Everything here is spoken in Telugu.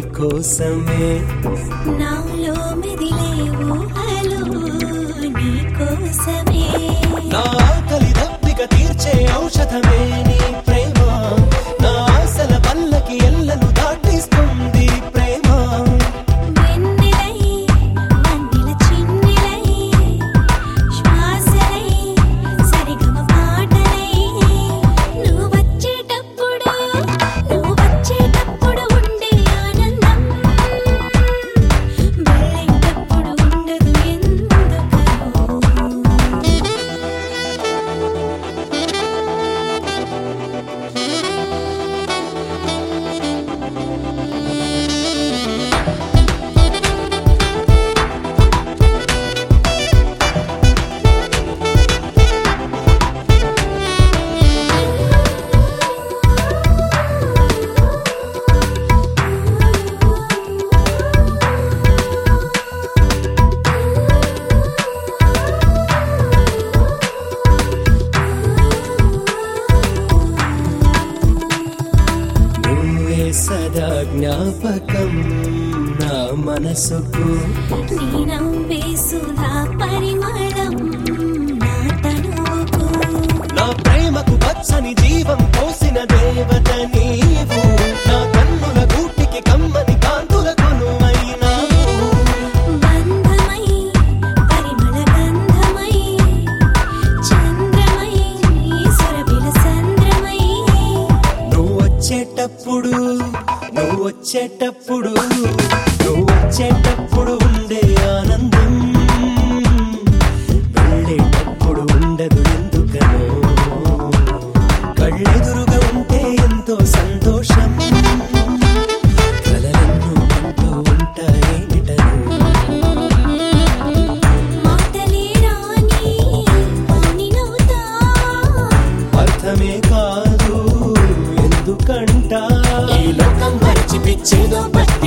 కోసమే నాలో మెదిలే ఊహలు నీ కోసమే నా ఆకలి దప్పిక తీర్చే ఔషధమే నీ ప్రేమ నా ఆశల పల్లకి ఎల్లలు దాటిస్తుంది ప్రేమ వెన్నెలై వన్నెల చిన్నెలై శ్వాసలై సరిగమ పాటలై నువ్వు వచ్చేటప్పుడు నువ్వు వచ్చేటప్పుడు ఉండే ఆనందం వెళ్ళేటప్పుడు ఉండదు ఎందుకనో నువ్వే సదా జ్ఞాపకం నా మనసుకు నీ నవ్వే సుధా పరిమళం నా తనువుకు నా ప్రేమకు పచ్చని జీవం పోసిన దేవత నీవు నా కన్నుల గూటికి కమ్మని కాంతుల కొనువైనావు బంధమై పరిమళ గంధమై చంద్రమై సురభిల సంద్రమై నువ్వు వచ్చేటప్పుడు నువ్వు వచ్చేటప్పుడు నువ్వు వచ్చేటప్పుడు ఉండే ఆనందం వెళ్ళేటప్పుడు ఉండదు ఎందుకనో కళ్ళెదురుగా ఉంటే ఎంతో సంతోషం కలలెన్నో అంటూ ఉంటాయేమిటను మాటలే రాని పౌనినవుతా అర్థమే కాదు ఎందుకంట ఈ లోకం మర్చి పిచ్చేదో పట్టి